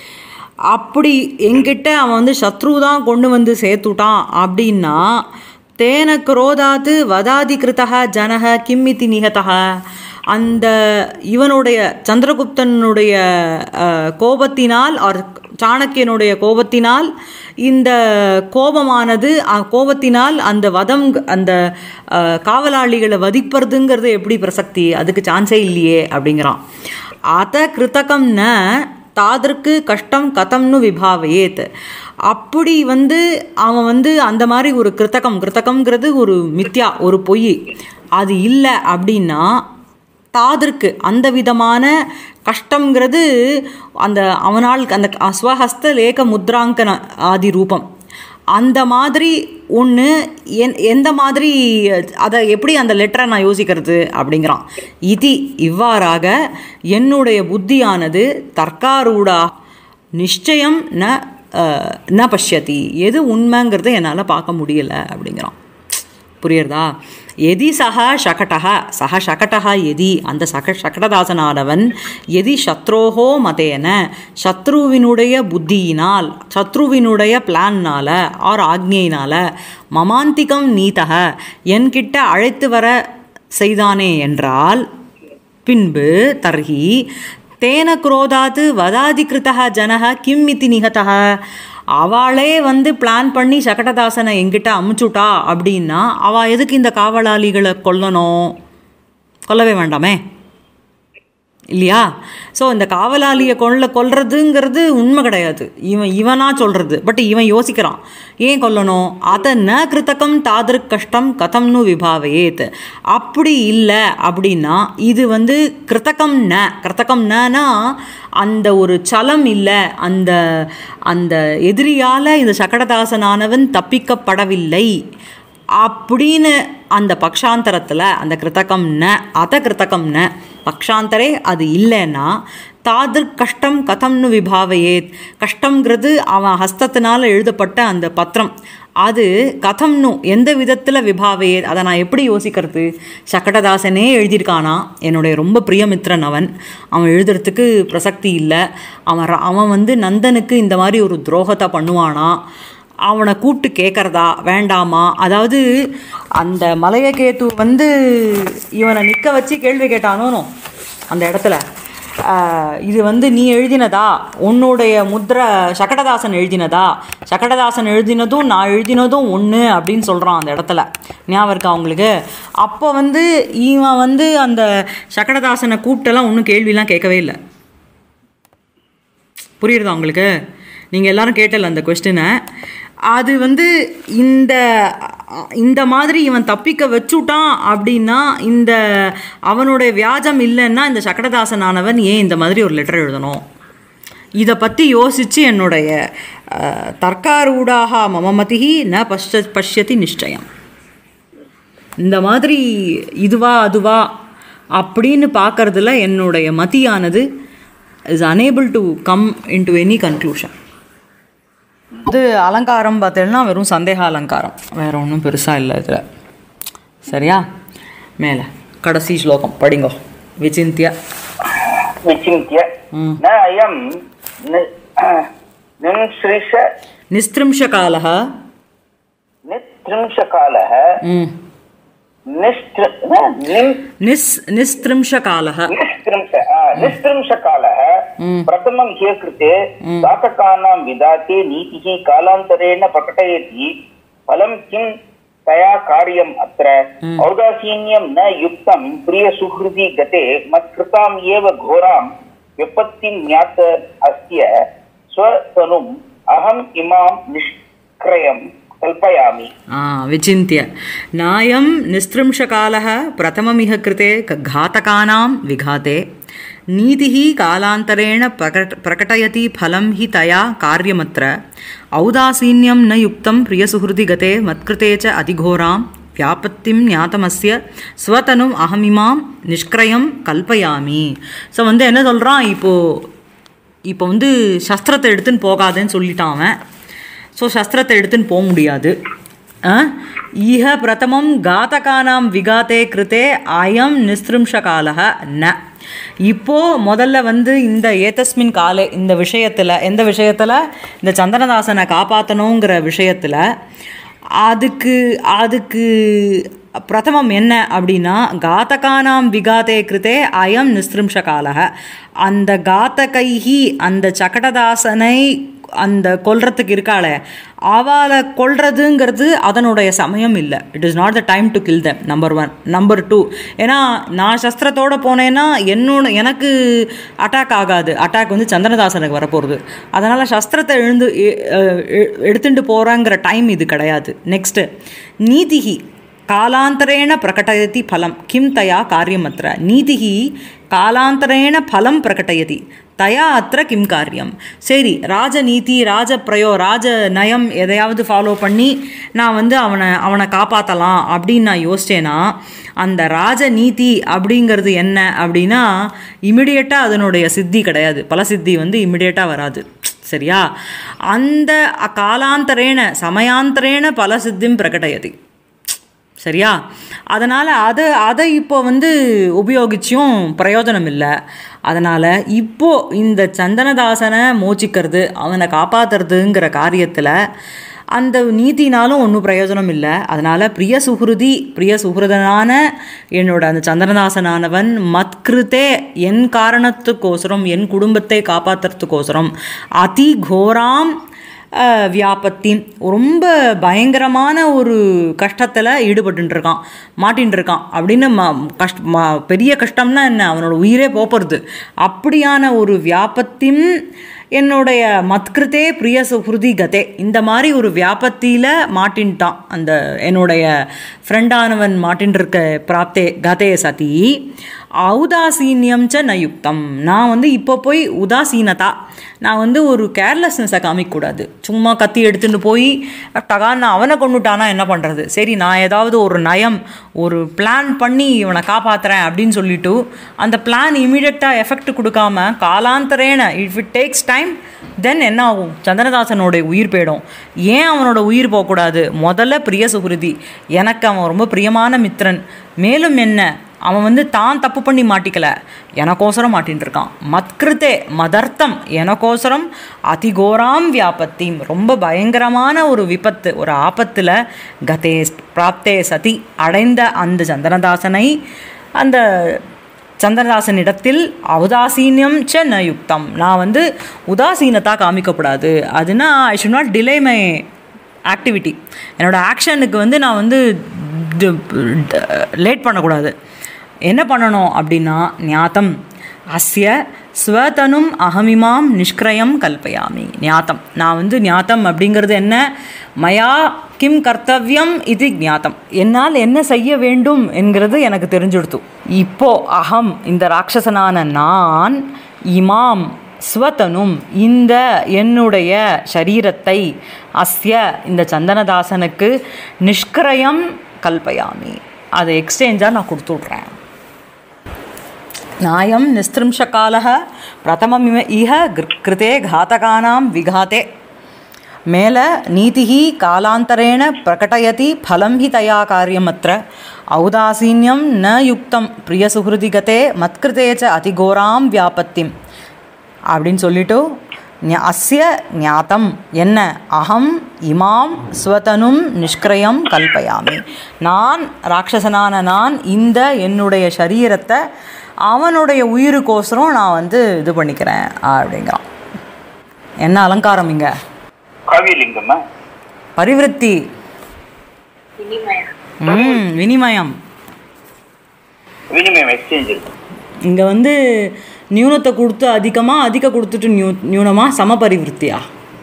அப்படி என்கிட்ட அவன் வந்து சத்ரு தான் கொண்டு வந்து சேர்த்துட்டான் அப்படின்னா தேன குரோதாத்து வதாதி கிருத்தக ஜனக கிம்மிதி நிகதக அந்த இவனுடைய சந்திரகுப்தனுடைய அஹ், கோபத்தினால் ஆர் சாணக்கியனுடைய கோபத்தினால் இந்த கோபமானது அஹ், கோபத்தினால் அந்த வதம் அந்த அஹ், காவலாளிகளை வதிப்பறதுங்கிறது எப்படி பிரசக்தி அதுக்கு சான்ஸே இல்லையே அப்படிங்கிறான் அத கிருத்தகம் ந தாதற்கு கஷ்டம் கதம்னு விபாவையேத் அப்படி வந்து அவன் வந்து அந்த மாதிரி ஒரு கிருத்தகம் கிருத்தகம்ங்கிறது ஒரு மித்யா ஒரு பொய் அது இல்லை அப்படின்னா தாதற்கு அந்த விதமான கஷ்டங்கிறது அந்த அவனால் அந்த அஸ்வஹஸ்த லேக முத்ராங்கன ஆதி ரூபம் அந்த மாதிரி ஒன்று என் எந்த மாதிரி அதை எப்படி அந்த லெட்டரை நான் யோசிக்கிறது அப்படிங்கிறான் இது இவ்வாறாக என்னுடைய புத்தியானது தற்காரூடா நிச்சயம் ந அஹ், ந பஷ்யதி எது உண்மைங்கிறத என்னால் பார்க்க முடியல அப்படிங்கிறான் புரியுறதா எதி சக சகடக சக சகடக எதி அந்த சக சகடதாசனானவன் எதி சத்ரோஹோ மதேன சத்ருவினுடைய புத்தியினால் சத்ருவினுடைய பிளான்னால ஆர் ஆக்ஞையினால மமாந்திகம் நீதக என்கிட்ட அழைத்து வர செய்தானே என்றால் பின்பு தர்ஹி தேன குரோதாத்து வதாதிகிருத்தக ஜனக கிம் இத்தி நிகதக அவளே வந்து பிளான் பண்ணி சகடதாசனை எங்கிட்ட அமுச்சுட்டா அப்படின்னா அவள் எதுக்கு இந்த காவலாளிகளை கொல்லணும் கொல்லவே வேண்டாமே இல்லையா ஸோ இந்த காவலாளியை கொல்ல கொல்றதுங்கிறது உண்மை கிடையாது இவன் இவனா சொல்கிறது பட் இவன் யோசிக்கிறான் ஏன் கொல்லணும் அதை ந கிருத்தகம் தாதிருக் கஷ்டம் கதம்னு விபாவையேத் அப்படி இல்லை அப்படின்னா இது வந்து கிருத்தகம் ந கிருத்தகம் நனா அந்த ஒரு சலம் இல்லை அந்த அந்த எதிரியால் இந்த சகடதாசனானவன் தப்பிக்கப்படவில்லை அப்படின்னு அந்த பக்ஷாந்தரத்தில் அந்த கிருத்தகம் ந அத கிருத்தகம் ந பக்ஷாந்தரே அது இல்லைன்னா தாதிர் கஷ்டம் கதம்னு விபாவையேத் கஷ்டங்கிறது அவன் ஹஸ்தத்தினால் எழுதப்பட்ட அந்த பத்திரம் அது கதம்னு எந்த விதத்தில் விபாவையேத் அதை நான் எப்படி யோசிக்கிறது சக்கடதாசனே எழுதியிருக்கானா என்னுடைய ரொம்ப பிரியமித்திரன் அவன் அவன் எழுதுறதுக்கு பிரசக்தி இல்லை அவன் ர- அவன் வந்து நந்தனுக்கு இந்த மாதிரி ஒரு துரோகத்தை பண்ணுவானா அவனை கூப்பிட்டு கேட்குறதா வேண்டாமா அதாவது அந்த மலையகேத்து வந்து இவனை நிற்க வச்சு கேள்வி கேட்டானோ அந்த இடத்துல ஆஹ், இது வந்து நீ எழுதினதா உன்னுடைய முத்ரை சகடதாசன் எழுதினதா சகடதாசன் எழுதினதும் நான் எழுதினதும் ஒன்று அப்படின்னு சொல்கிறான் அந்த இடத்துல ஞாபகம் இருக்கா அவங்களுக்கு அப்போ வந்து இவன் வந்து அந்த சகடதாசனை கூப்பிட்டெல்லாம் ஒன்றும் கேள்விலாம் கேட்கவே இல்லை புரியுறதா உங்களுக்கு நீங்கள் எல்லாரும் கேட்டல அந்த கொஸ்டினை அது வந்து இந்த இந்த மாதிரி இவன் தப்பிக்க வச்சுட்டான் அப்படின்னா இந்த அவனுடைய வியாஜம் இல்லைன்னா இந்த சக்கரதாசனானவன் ஏன் இந்த மாதிரி ஒரு லெட்டர் எழுதணும் இதை பற்றி யோசித்து என்னுடைய அஹ், தர்க்காரூடாக மமமதிஹி ந பஷ்ய பஷ்யதி நிச்சயம் இந்த மாதிரி இதுவா அதுவா அப்படின்னு பார்க்கறதுல என்னுடைய மதியானது is unable to come into any conclusion இது அலங்காரம் பார்த்தீங்கன்னா வெறும் சந்தேக அலங்காரம் வேற ஒன்றும் பெருசாக இல்லை இதில் சரியா மேலே கடைசி ஸ்லோகம் படிங்கோ விசிந்திய विचिन्त्य न अयं नि- निंसृष நிஸ்திரிம்ஷகாலः नित्रिंशकालः ம் निस्त्र न, निं- நிஸ் நிஸ்திரிம்ஷகாலः निस्त्रिंश आ, निस्त्रिंशकालः प्रथमं ह्य कृते शासकानां विधाते नीतिः कालान्तरेण प्रकटयति फलं किं तया कार्यम् अत्र औदासीन्यं न युक्तं प्रियसुहृदि गते मत्कृताम् एव घोरां विपत्तिं ज्ञात अस्त्य स्वतनुम् अहम् इमां निष्क्रयं कल्पयामि ஆ விசிந்திய நாயம் நிஸ்திரிம்ஷகாலः பிரதமமிக கிருते க- घातकानां विघाते नीतिः कालान्तरेण प्रकट प्रकटयति फलं हि तया कार्यमत्र औदासीन्यं न युक्तं प्रियसुहृदि गते मत्कृते च अधिघोरां व्यापत्तिं ज्ञातमस्य स्वतनुम् अहमिमां நிஷ்கிரயம் கல்பயாமி ஸோ வந்து என்ன சொல்கிறான் இப்போது இப்போ வந்து சஸ்திரத்தை எடுத்துன்னு போகாதேன்னு சொல்லிட்டான் அவன் ஸோ சஸ்திரத்தை எடுத்துன்னு போக முடியாது ஆ? ஈஹ பிரதமம் காதகானாம் விகாத்தே கிருத்தே அயம் நிஸ்திரும்ஷகாலக ந இப்போ முதல்ல வந்து இந்த ஏதஸ்மின் காலே இந்த விஷயத்தில் எந்த விஷயத்தில் இந்த சந்தனதாசனை காப்பாற்றணுங்கிற விஷயத்தில் அதுக்கு அதுக்கு பிரதமம் என்ன அப்படின்னா காத்தகானாம் விகாதே கிருத்தே அயம் நிஸ்திரும்ஷகாலக அந்த காத்தகைஹி அந்த சகடதாசனை அந்த கொல்றதுக்கு இருக்காளே அவளை கொல்றதுங்கிறது அதனுடைய சமயம் இல்லை it is not the time to kill them number one number two ஏன்னா நான் சஸ்திரத்தோட போனேன்னா என்னோட எனக்கு அட்டாக் ஆகாது அட்டாக் வந்து சந்திரதாசனுக்கு வரப்போகிறது அதனால் சஸ்திரத்தை எழுந்து எ- எ- எடுத்துட்டு போகிறாங்கிற டைம் இது கிடையாது நெக்ஸ்ட்டு நீதிஹி காலாந்தரேண பிரகடயதி ஃபலம் கிம் தயா காரியமற்ற நீதிஹி காலாந்தரேண ஃபலம் பிரகடயதி தயா அத்திர கிம் காரியம் சரி ராஜநீதி ராஜ பிரயோ ராஜ நயம் எதையாவது ஃபாலோ பண்ணி நான் வந்து அவனை அவனை காப்பாற்றலாம் அப்படின்னு நான் யோசிச்சேன்னா அந்த ராஜநீதி அப்படிங்கிறது என்ன அப்படின்னா இமிடியேட்டாக அதனுடைய சித்தி கிடையாது பல சித்தி வந்து இமிடியேட்டாக வராது சரியா அந்த காலாந்தரேன சமயாந்தரேன பல சித்திம் பிரகடயதி சரியா அதனால் அதை அதை இப்போ வந்து உபயோகிச்சும் பிரயோஜனம் இல்லை அதனால் இப்போ இந்த சந்தனதாசனை மோச்சிக்கிறது அவனை காப்பாற்றுறதுங்கிற காரியத்தில் அந்த நீதினாலும் ஒன்றும் பிரயோஜனம் இல்லை அதனால் பிரிய சுஹ்ருதி பிரிய சுஹ்ருதனான என்னோட அந்த சந்திரதாசனானவன் மத்கிருத்தே என் காரணத்துக்கோசரம் என் குடும்பத்தை காப்பாற்றுறதுக்கோசரம் அதி கோராம் அஹ், வியாபத்தி ரொம்ப பயங்கரமான ஒரு கஷ்டத்தில் ஈடுபட்டு இருக்கான் மாட்டின்னு இருக்கான் அப்படின்னு ம கஷ்ட ம பெரிய கஷ்டம்னா என்ன அவனோட உயிரே போப்புறது அப்படியான ஒரு வியாபத்தின் என்னுடைய மத்கிருத்தே பிரிய சுஹృதி கதே இந்த மாதிரி ஒரு வியாபத்தியில் மாட்டின்ட்டான் அந்த என்னுடைய ஃப்ரெண்டானவன் மாட்டின் இருக்க பிராப்தே கதே சதி ஔதாசீன்யம் ச நயுக்தம் நான் வந்து இப்போ போய் உதாசீனதா நான் வந்து ஒரு கேர்லெஸ்னஸை காமிக்கக்கூடாது சும்மா கத்தி எடுத்துட்டு போய் டகான்னு அவனை கொண்டுட்டானா என்ன பண்ணுறது சரி நான் ஏதாவது ஒரு நயம் ஒரு பிளான் பண்ணி இவனை காப்பாற்றுறேன் அப்படின்னு சொல்லிட்டு அந்த பிளான் இமீடியட்டாக எஃபெக்ட் கொடுக்காம காலாந்தரேன if it takes time then என்ன ஆகும் சந்திரதாசனோட உயிர் போயிடும் ஏன் அவனோட உயிர் போகக்கூடாது முதல்ல பிரிய சுகிருதி எனக்கு அவன் ரொம்ப பிரியமான மித்திரன் மேலும் என்ன அவன் வந்து தான் தப்பு பண்ணி மாட்டிக்கல எனக்கோசரம் மாட்டின்னு இருக்கான் மத்கிருத்தே மதர்த்தம் எனக்கோசரம் அதிகோராம் வியாபத்தியும் ரொம்ப பயங்கரமான ஒரு விபத்து ஒரு ஆபத்தில் கதே பிராப்தே சதி அடைந்த அந்த சந்திரதாசனை அந்த சந்திரதாசனிடத்தில் அவதாசீன்யம் ச ந யுக்தம் நான் வந்து உதாசீனத்தா காமிக்கக்கூடாது அதுனா I should not delay my activity என்னோடய ஆக்ஷனுக்கு வந்து நான் வந்து லேட் பண்ணக்கூடாது என்ன பண்ணணும் அப்படின்னா ஞாத்தம் அஸ்ய ஸ்வதனும் அகமிமாம் நிஷ்கிரயம் கல்பயாமி ஞாத்தம் நான் வந்து ஞாத்தம் அப்படிங்கிறது என்ன மயா கிம் கர்த்தவ்யம் இது ஞாத்தம் என்னால் என்ன செய்ய வேண்டும் என்கிறது எனக்கு தெரிஞ்சுடுத்து இப்போ அகம் இந்த ராட்சசனான நான் இமாம் ஸ்வதனும் இந்த என்னுடைய சரீரத்தை அஸ்ய இந்த சந்தனதாசனுக்கு நிஷ்கிரயம் கல்பயாமி அதை எக்ஸ்சேஞ்சாக நான் கொடுத்து விட்றேன் நாயம் நிஸ்திரும்சகாலः பிரதமமிவ இஹ கிரு- கிருதே घातकानां விகாதே மேலே நீதிः காலாந்தரேண பிரகடயதி ஃபலம் ஹி தயா காரியமற்ற ஔதாசீன்யம் ந யுக்தம் பிரியசுகிருதி கதே மத்கிருதே ச அதிகோராம் வியாபத்திம் அப்படின்னு சொல்லிட்டு ஞ- அஸ்ய ஞாத்தம் என்ன அகம் இமாம் ஸ்வதனும் நிஷ்கிரயம் கல்பயாமி நான் ராட்சசனான நான் இந்த என்னுடைய சரீரத்தை அவனுடைய உயிருக்கோசரம் நான் வந்து இது பண்ணிக்கிறேன் அப்படிங்கிறான் என்ன அலங்காரம் இங்கே காவியலிங்கம்மா பரிவிருத்தி ம் வினிமயம் வினிமயம் எக்ஸ்சேஞ்ச் இருக்கு இங்கே வந்து நியூனத்தை கொடுத்து அதிகமாக அதிக கொடுத்துட்டு நியூ நியூனமாக சமபரிவிருத்தியா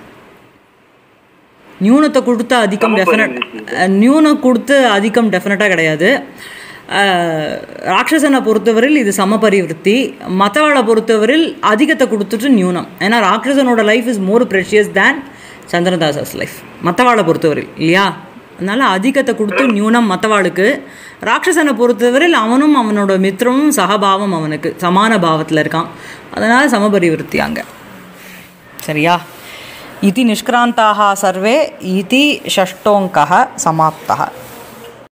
நியூனத்தை கொடுத்து அதிகம் டெஃபினட் நியூனம் கொடுத்து அதிகம் டெஃபினட்டாக கிடையாது அஹ், ராட்சசனை பொறுத்தவரையில் இது சமபரிவிருத்தி மற்றவளை பொறுத்தவரையில் அதிகத்தை கொடுத்துட்டு நியூனம் ஏன்னா ராட்சசனோட life is more precious than Chandradasa's life மற்றவாளை பொறுத்தவரையில் இல்லையா அதனால் அதிகத்தை கொடுத்து நியூனம் மற்றவாளுக்கு ராட்சசனை பொறுத்தவரையில் அவனும் அவனோட மித்திரமும் சகபாவம் அவனுக்கு சமான பாவத்தில் இருக்கான் அதனால் சமபரிவிருத்தி அங்கே சரியா इति निष्क्रान्ताः सर्वे इति षष्ठोऽङ्कः समाप्तः